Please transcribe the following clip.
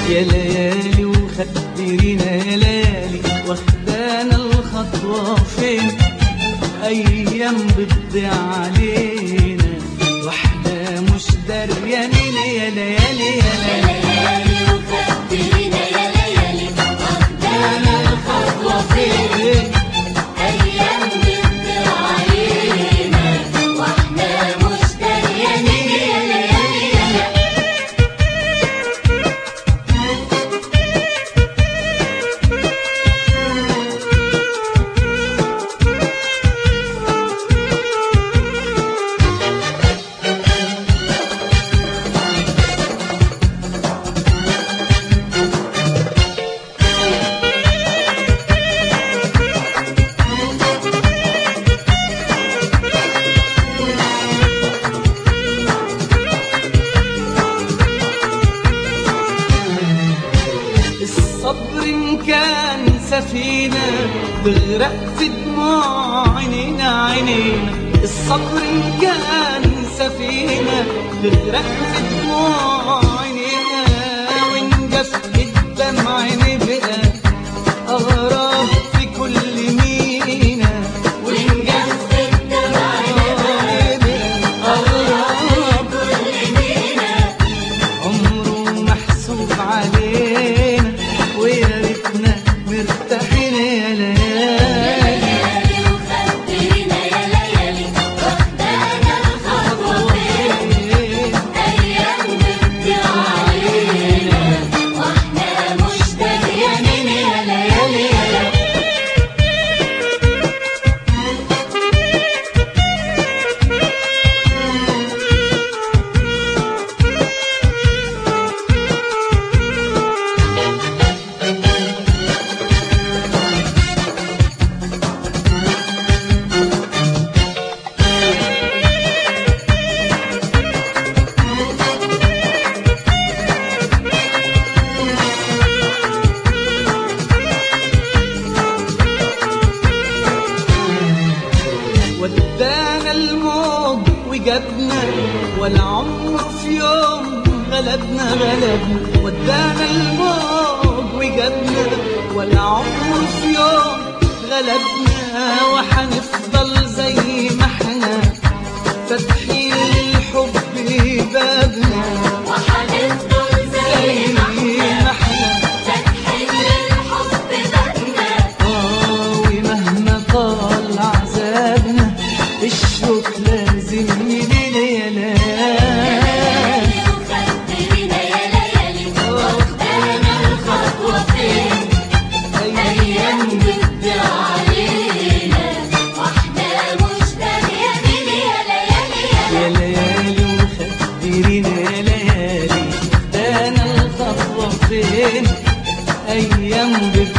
يا ليالي وخدرينا يا ليالي واخدانا الخطوة فين أيام بتضيع علينا واحنا مش دريانين يا ليالي يا ليالي ليالي وخدرينا يا ليالي واخدانا الخطوة فين أيام بتضيع علينا واحنا مش دريانين يا ليالي يا ليالي الصبر إن كان سفينة تغرق في دموع عينينا عينينا الصبر إن كان سفينة تغرق في دموع عينينا ونجف الدمع نبقى أغراب في كل مينا ونجف الدمع نبقى أغراب كل مينا عمره محسوب علينا ويا ريتنا مرتاحين يا ليالي ليالي وخدرينا يا ليالي واخدانا الخطوة فين أيام بتضيع علينا واحنا مش دريانين يا ليالي يا ليالي ودانا الموج وجابنا ولا عمره في يوم غلبنا غلبنا ودانا الموج وجابنا ولا عمره في يوم غلبنا وحنفضل زي ما احنا فاتحين الحب بابنا وحنفضل زي ما احنا فاتحين للحب بابنا آه ومهما طال عذابنا الشوق لازم يلينا يا ليالي ليالي وخدرينا يا ليالي واخدانا الخطوة فين أيام بتضيع علينا واحنا مش دريانين يا ليالي يا يا ليالي وخدرينا يا ليالي دانا الخطوة فين أيام بتضيع